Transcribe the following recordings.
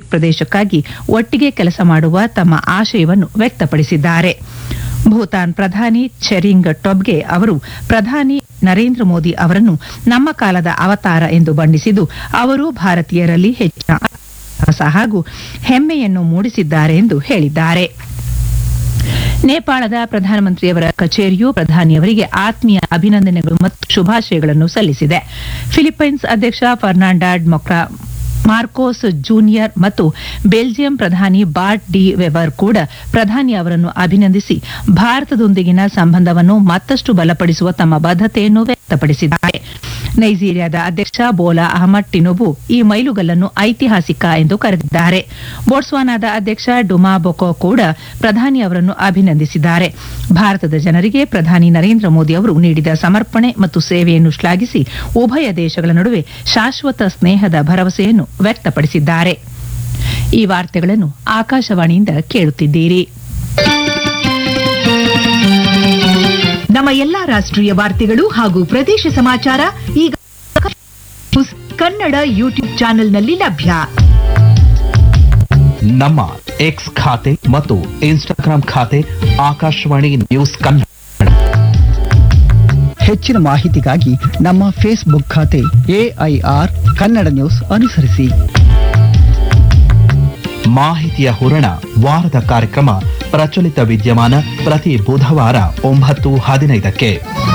Pacific ಪ್ರದೇಶಕ್ಕಾಗಿ ಒಟ್ಟಿಗೆ ಕೆಲಸ ಮಾಡುವ ತಮ್ಮ ಆಶಯವನ್ನು ವ್ಯಕ್ತಪಡಿಸಿದ್ದಾರೆ ಭೂತಾನ್ ಪ್ರಧಾನಿ ಚೆರಿಂಗ್ ಟೊಬ್ಗೆ ಅವರು ಪ್ರಧಾನಿ ನರೇಂದ್ರ ಮೋದಿ ಅವರನ್ನು ನಮ್ಮ ಕಾಲದ ಅವತಾರ ಎಂದು ಬಣ್ಣಿಸಿದ್ದು ಅವರು ಭಾರತೀಯರಲ್ಲಿ ಹೆಚ್ಚಿನ ಆತ್ಮವಿಶ್ವಾಸ ಹಾಗೂ ಹೆಮ್ಮೆಯನ್ನು ಮೂಡಿಸಿದ್ದಾರೆ ಎಂದು ಹೇಳಿದ್ದಾರೆ ನೇಪಾಳದ ಪ್ರಧಾನಮಂತ್ರಿಯವರ ಕಚೇರಿಯು ಪ್ರಧಾನಿಯವರಿಗೆ ಆತ್ಮೀಯ ಅಭಿನಂದನೆಗಳು ಮತ್ತು ಶುಭಾಶಯಗಳನ್ನು ಸಲ್ಲಿಸಿದೆ ಫಿಲಿಪ್ಪೈನ್ಸ್ ಅಧ್ಯಕ್ಷ ಫರ್ನಾಂಡಾಡ್ ಮೊಕ್ರಾ ಮಾರ್ಕೋಸ್ ಜೂನಿಯರ್ ಮತ್ತು ಬೆಲ್ಜಿಯಂ ಪ್ರಧಾನಿ ಬಾರ್ಟ್ ಡಿ ವೆವರ್ ಕೂಡ ಪ್ರಧಾನಿ ಅವರನ್ನು ಅಭಿನಂದಿಸಿ ಭಾರತದೊಂದಿಗಿನ ಸಂಬಂಧವನ್ನು ಮತ್ತಷ್ಟು ಬಲಪಡಿಸುವ ತಮ್ಮ ಬದ್ಧತೆಯನ್ನು ವ್ಯಕ್ತಪಡಿಸಿದ್ದಾರೆ ನೈಜೀರಿಯಾದ ಅಧ್ಯಕ್ಷ ಬೋಲಾ ಅಹಮದ್ ಟಿನುಬು ಈ ಮೈಲುಗಲ್ಲನ್ನು ಐತಿಹಾಸಿಕ ಎಂದು ಕರೆದಿದ್ದಾರೆ ಬೋಟ್ಸ್ವಾನಾದ ಅಧ್ಯಕ್ಷ ಡುಮಾ ಬೊಕೊ ಕೂಡ ಪ್ರಧಾನಿ ಅವರನ್ನು ಅಭಿನಂದಿಸಿದ್ದಾರೆ ಭಾರತದ ಜನರಿಗೆ ಪ್ರಧಾನಿ ನರೇಂದ್ರ ಮೋದಿ ಅವರು ನೀಡಿದ ಸಮರ್ಪಣೆ ಮತ್ತು ಸೇವೆಯನ್ನು ಶ್ಲಾಘಿಸಿ ಉಭಯ ದೇಶಗಳ ನಡುವೆ ಶಾಶ್ವತ ಸ್ನೇಹದ ಭರವಸೆಯನ್ನು ವ್ಯಕ್ತಪಡಿಸಿದ್ದಾರೆ ಈ ವಾರ್ತೆಗಳನ್ನು ಆಕಾಶವಾಣಿಯಿಂದ ಕೇಳುತ್ತಿದ್ದೀರಿ ನಮ್ಮ ಎಲ್ಲಾ ರಾಷ್ಟ್ರೀಯ ವಾರ್ತೆಗಳು ಹಾಗೂ ಪ್ರದೇಶ ಸಮಾಚಾರ ಈಗ ನ್ಯೂಸ್ ಕನ್ನಡ ಯೂಟ್ಯೂಬ್ ಚಾನೆಲ್ನಲ್ಲಿ ಲಭ್ಯ ನಮ್ಮ ಎಕ್ಸ್ ಖಾತೆ ಮತ್ತು ಇನ್ಸ್ಟಾಗ್ರಾಂ ಖಾತೆ ಆಕಾಶವಾಣಿ ನ್ಯೂಸ್ ಕನ್ನಡ ಹೆಚ್ಚಿನ ಮಾಹಿತಿಗಾಗಿ ನಮ್ಮ ಫೇಸ್ಬುಕ್ ಖಾತೆ ಎಐಆರ್ ಕನ್ನಡ ನ್ಯೂಸ್ ಅನುಸರಿಸಿ ಮಾಹಿತಿಯ ಹೂರಣ ವಾರದ ಕಾರ್ಯಕ್ರಮ ಪ್ರಚಲಿತ ವಿದ್ಯಮಾನ ಪ್ರತಿ ಬುಧವಾರ ಒಂಬತ್ತು ಹದಿನೈದಕ್ಕೆ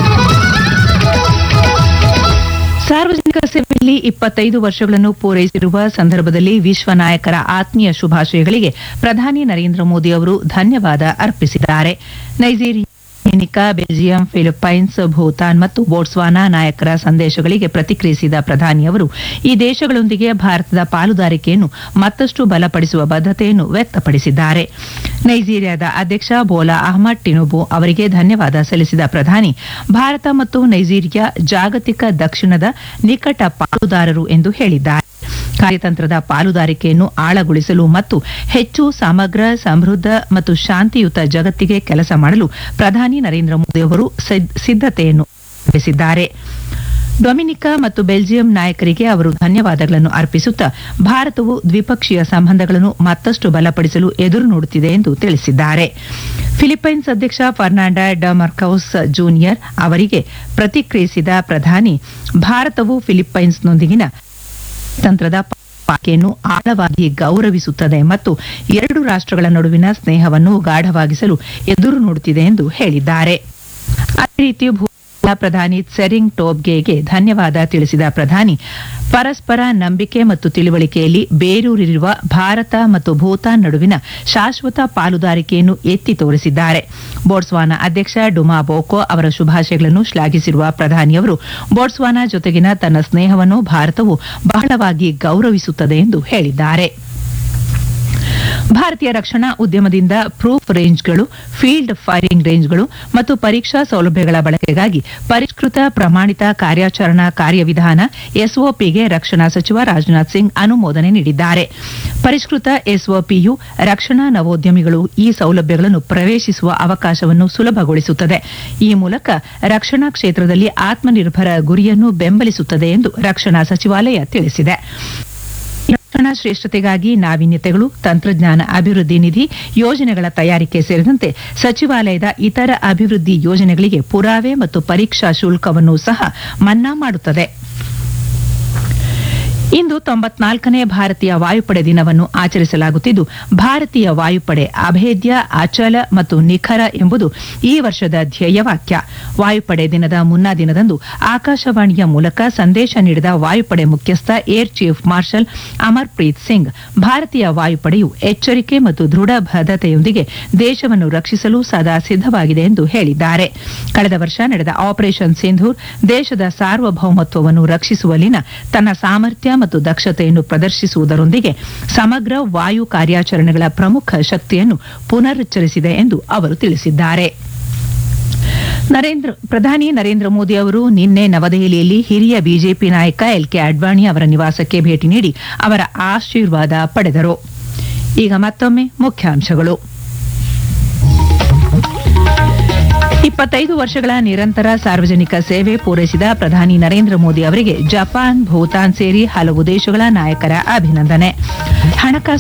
ಸಾರ್ವಜನಿಕ ಸೇವೆಯಲ್ಲಿ ಇಪ್ಪತ್ತೈದು ವರ್ಷಗಳನ್ನು ಪೂರೈಸಿರುವ ಸಂದರ್ಭದಲ್ಲಿ ವಿಶ್ವ ನಾಯಕರ ಆತ್ಮೀಯ ಶುಭಾಶಯಗಳಿಗೆ ಪ್ರಧಾನಿ ನರೇಂದ್ರ ಮೋದಿ ಅವರು ಧನ್ಯವಾದ ಅರ್ಪಿಸಿದ್ದಾರೆ Nigeria Dominica Belgium Philippines Bhutan ಮತ್ತು ಬೋಟ್ಸ್ವಾನಾ ನಾಯಕರ ಸಂದೇಶಗಳಿಗೆ ಪ್ರತಿಕ್ರಿಯಿಸಿದ ಪ್ರಧಾನಿ ಅವರು ಈ ದೇಶಗಳೊಂದಿಗೆ ಭಾರತದ ಪಾಲುದಾರಿಕೆಯನ್ನು ಮತ್ತಷ್ಟು ಬಲಪಡಿಸುವ ಬದ್ಧತೆಯನ್ನು ವ್ಯಕ್ತಪಡಿಸಿದ್ದಾರೆ ನೈಜೀರಿಯಾದ ಅಧ್ಯಕ್ಷ ಬೋಲಾ ಅಹಮದ್ ಟಿನುಬು ಅವರಿಗೆ ಧನ್ಯವಾದ ಸಲ್ಲಿಸಿದ ಪ್ರಧಾನಿ ಭಾರತ ಮತ್ತು ನೈಜೀರಿಯಾ ಜಾಗತಿಕ ದಕ್ಷಿಣದ ನಿಕಟ ಪಾಲುದಾರರು ಎಂದು ಹೇಳಿದ್ದಾರೆ ಕಾರ್ಯತಂತ್ರದ ಪಾಲುದಾರಿಕೆಯನ್ನು ಆಳಗೊಳಿಸಲು ಮತ್ತು ಹೆಚ್ಚು ಸಮಗ್ರ ಸಮೃದ್ಧ ಮತ್ತು ಶಾಂತಿಯುತ ಜಗತ್ತಿಗೆ ಕೆಲಸ ಮಾಡಲು ಪ್ರಧಾನಿ ನರೇಂದ್ರ ಮೋದಿ ಅವರು ಸಿದ್ಧ- ಸಿದ್ಧತೆಯನ್ನು ನಡೆಸಿದ್ದಾರೆ ಡೊಮಿನಿಕಾ ಮತ್ತು ಬೆಲ್ಜಿಯಂ ನಾಯಕರಿಗೆ ಅವರು ಧನ್ಯವಾದಗಳನ್ನು ಅರ್ಪಿಸುತ್ತಾ ಭಾರತವು ದ್ವಿಪಕ್ಷೀಯ ಸಂಬಂಧಗಳನ್ನು ಮತ್ತಷ್ಟು ಬಲಪಡಿಸಲು ಎದುರು ನೋಡುತ್ತಿದೆ ಎಂದು ತಿಳಿಸಿದ್ದಾರೆ ಫಿಲಿಪ್ಪೈನ್ಸ್ ಅಧ್ಯಕ್ಷ ಫರ್ನಾಂಡಾ ಡ ಮರ್ಕೌಸ್ ಜೂನಿಯರ್ ಅವರಿಗೆ ಪ್ರತಿಕ್ರಿಯಿಸಿದ ಪ್ರಧಾನಿ ಭಾರತವು ಫಿಲಿಪ್ಪೈನ್ಸ್ನೊಂದಿಗಿನ ತಂತ್ರದ ಪಾಕೆಯನ್ನು ಆಳವಾಗಿ ಗೌರವಿಸುತ್ತದೆ ಮತ್ತು ಎರಡು ರಾಷ್ಟ್ರಗಳ ನಡುವಿನ ಸ್ನೇಹವನ್ನು ಗಾಢವಾಗಿಸಲು ಎದುರು ನೋಡುತ್ತಿದೆ ಎಂದು ಹೇಳಿದ್ದಾರೆ ಅದೇ ರೀತಿ ಭೂತಾನ್ನ ಪ್ರಧಾನಿ ಸೆರಿಂಗ್ ಟೋಬ್ಗೆಗೆ ಧನ್ಯವಾದ ತಿಳಿಸಿದ ಪ್ರಧಾನಿ ಪರಸ್ಪರ ನಂಬಿಕೆ ಮತ್ತು ತಿಳುವಳಿಕೆಯಲ್ಲಿ ಬೇರೂರಿರುವ ಭಾರತ ಮತ್ತು ಭೂತಾನ್ ನಡುವಿನ ಶಾಶ್ವತ ಪಾಲುದಾರಿಕೆಯನ್ನು ಎತ್ತಿ ತೋರಿಸಿದ್ದಾರೆ ಬೋಟ್ಸ್ವಾನಾ ಅಧ್ಯಕ್ಷ ಡುಮಾ ಬೋಕೋ ಅವರ ಶುಭಾಶಯಗಳನ್ನು ಶ್ಲಾಘಿಸಿರುವ ಪ್ರಧಾನಿಯವರು ಬೋಟ್ಸ್ವಾನಾ ಜೊತೆಗಿನ ತನ್ನ ಸ್ನೇಹವನ್ನು ಭಾರತವು ಬಹಳವಾಗಿ ಗೌರವಿಸುತ್ತದೆ ಎಂದು ಹೇಳಿದ್ದಾರೆ ಭಾರತೀಯ ರಕ್ಷಣಾ ಉದ್ಯಮದಿಂದ ಪ್ರೂಫ್ ರೇಂಜ್ಗಳು ಫೀಲ್ಡ್ ಫೈರಿಂಗ್ ರೇಂಜ್ಗಳು ಮತ್ತು ಪರೀಕ್ಷಾ ಸೌಲಭ್ಯಗಳ ಬಳಕೆಗಾಗಿ ಪರಿಷ್ಕೃತ ಪ್ರಮಾಣಿತ ಕಾರ್ಯಾಚರಣಾ ಕಾರ್ಯವಿಧಾನ ಎಸ್ಒಪಿಗೆ ರಕ್ಷಣಾ ಸಚಿವ ರಾಜನಾಥ್ ಸಿಂಗ್ ಅನುಮೋದನೆ ನೀಡಿದ್ದಾರೆ ಪರಿಷ್ಕೃತ ಎಸ್ಒಪಿಯು ರಕ್ಷಣಾ ನವೋದ್ಯಮಿಗಳು ಈ ಸೌಲಭ್ಯಗಳನ್ನು ಪ್ರವೇಶಿಸುವ ಅವಕಾಶವನ್ನು ಸುಲಭಗೊಳಿಸುತ್ತದೆ ಈ ಮೂಲಕ ರಕ್ಷಣಾ ಕ್ಷೇತ್ರದಲ್ಲಿ ಆತ್ಮನಿರ್ಭರ ಗುರಿಯನ್ನು ಬೆಂಬಲಿಸುತ್ತದೆ ಎಂದು ರಕ್ಷಣಾ ಸಚಿವಾಲಯ ತಿಳಿಸಿದೆ ರಕ್ಷಣಾ ಶ್ರೇಷ್ಠತೆಗಾಗಿ ನಾವೀನ್ಯತೆಗಳು ತಂತ್ರಜ್ಞಾನ ಅಭಿವೃದ್ಧಿ ನಿಧಿ ಯೋಜನೆಗಳ ತಯಾರಿಕೆ ಸೇರಿದಂತೆ ಸಚಿವಾಲಯದ ಇತರ ಅಭಿವೃದ್ಧಿ ಯೋಜನೆಗಳಿಗೆ ಪುರಾವೆ ಮತ್ತು ಪರೀಕ್ಷಾ ಶುಲ್ಕವನ್ನು ಸಹ ಮನ್ನಾ ಮಾಡುತ್ತದೆ ಇಂದು ತೊಂಬತ್ನಾಲ್ಕನೇ ಭಾರತೀಯ ವಾಯುಪಡೆ ದಿನವನ್ನು ಆಚರಿಸಲಾಗುತ್ತಿದ್ದು ಭಾರತೀಯ ವಾಯುಪಡೆ ಅಭೇದ್ಯ ಅಚಲ ಮತ್ತು ನಿಖರ ಎಂಬುದು ಈ ವರ್ಷದ ಧ್ಯೇಯವಾಕ್ಯ ವಾಯುಪಡೆ ದಿನದ ಮುನ್ನಾ ದಿನದಂದು ಆಕಾಶವಾಣಿಯ ಮೂಲಕ ಸಂದೇಶ ನೀಡಿದ ವಾಯುಪಡೆ ಮುಖ್ಯಸ್ಥ air chief marshal Amarpreet Singh ಭಾರತೀಯ ವಾಯುಪಡೆಯು ಎಚ್ಚರಿಕೆ ಮತ್ತು ದೃಢ ಬದ್ಧತೆಯೊಂದಿಗೆ ದೇಶವನ್ನು ರಕ್ಷಿಸಲು ಸದಾ ಸಿದ್ಧವಾಗಿದೆ ಎಂದು ಹೇಳಿದ್ದಾರೆ ಕಳೆದ ವರ್ಷ ನಡೆದ ಆಪರೇಷನ್ ಸಿಂಧೂರ್ ದೇಶದ ಸಾರ್ವಭೌಮತ್ವವನ್ನು ರಕ್ಷಿಸುವಲ್ಲಿನ ತನ್ನ ಸಾಮರ್ಥ್ಯ ಮತ್ತು ದಕ್ಷತೆಯನ್ನು ಪ್ರದರ್ಶಿಸುವುದರೊಂದಿಗೆ ಸಮಗ್ರ ವಾಯು ಕಾರ್ಯಾಚರಣೆಗಳ ಪ್ರಮುಖ ಶಕ್ತಿಯನ್ನು ಪುನರುಚ್ಚರಿಸಿದೆ ಎಂದು ಅವರು ತಿಳಿಸಿದ್ದಾರೆ ನರೇಂದ್ರ ಪ್ರಧಾನಿ ನರೇಂದ್ರ ಮೋದಿ ಅವರು ನಿನ್ನೆ ನವದೆಹಲಿಯಲ್ಲಿ ಹಿರಿಯ ಬಿಜೆಪಿ ನಾಯಕ ಎಲ್ ಕೆ ಅಡ್ವಾಣಿ ಅವರ ನಿವಾಸಕ್ಕೆ ಭೇಟಿ ನೀಡಿ ಅವರ ಆಶೀರ್ವಾದ ಪಡೆದರು ಈಗ ಮತ್ತೊಮ್ಮೆ ಮುಖ್ಯಾಂಶಗಳು ಇಪ್ಪತ್ತೈದು ವರ್ಷಗಳ ನಿರಂತರ ಸಾರ್ವಜನಿಕ ಸೇವೆ ಪೂರೈಸಿದ ಪ್ರಧಾನಿ ನರೇಂದ್ರ ಮೋದಿ ಅವರಿಗೆ ಜಪಾನ್ ಭೂತಾನ್ ಸೇರಿ ಹಲವು ದೇಶಗಳ ನಾಯಕರ ಅಭಿನಂದನೆ ಹಣಕಾಸು